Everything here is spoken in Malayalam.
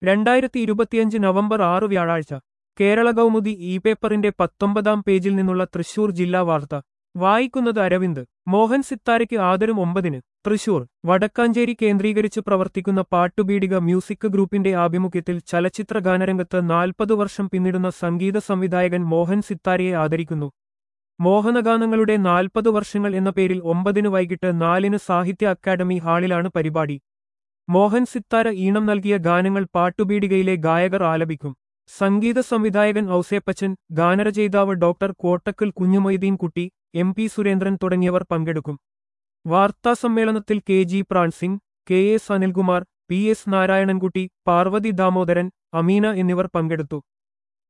രണ്ടായിരത്തി ഇരുപത്തിയഞ്ച് നവംബർ ആറ് വ്യാഴാഴ്ച കേരള കൗമുദി ഇ പേപ്പറിന്റെ പത്തൊമ്പതാം പേജിൽ നിന്നുള്ള തൃശൂർ ജില്ലാ വാർത്ത വായിക്കുന്നത് അരവിന്ദ് മോഹൻ സിത്താരയ്ക്ക് ആദരം ഒമ്പതിന് തൃശൂർ വടക്കാഞ്ചേരി കേന്ദ്രീകരിച്ച് പ്രവർത്തിക്കുന്ന പാട്ടുപീടിക മ്യൂസിക് ഗ്രൂപ്പിന്റെ ആഭിമുഖ്യത്തിൽ ചലച്ചിത്ര ഗാനരംഗത്ത് നാൽപ്പത് വർഷം പിന്നിടുന്ന സംഗീത സംവിധായകൻ മോഹൻ സിത്താരയെ ആദരിക്കുന്നു മോഹനഗാനങ്ങളുടെ നാൽപ്പത് വർഷങ്ങൾ എന്ന പേരിൽ ഒമ്പതിന് വൈകിട്ട് നാലിന് സാഹിത്യ അക്കാദമി ഹാളിലാണ് പരിപാടി മോഹൻ സിത്താര ഈണം നൽകിയ ഗാനങ്ങൾ പാട്ടുപീടികയിലെ ഗായകർ ആലപിക്കും സംഗീത സംവിധായകൻ ഔസേപ്പച്ചൻ ഗാനരചയിതാവ് ഡോക്ടർ കോട്ടക്കൽ കുഞ്ഞുമൊയ്തീൻ കുട്ടി എം പി സുരേന്ദ്രൻ തുടങ്ങിയവർ പങ്കെടുക്കും വാർത്താസമ്മേളനത്തിൽ K G Pransingh K S Anilkumar P S Narayanankutty Parvathy Damodaran Ameena എന്നിവർ പങ്കെടുത്തു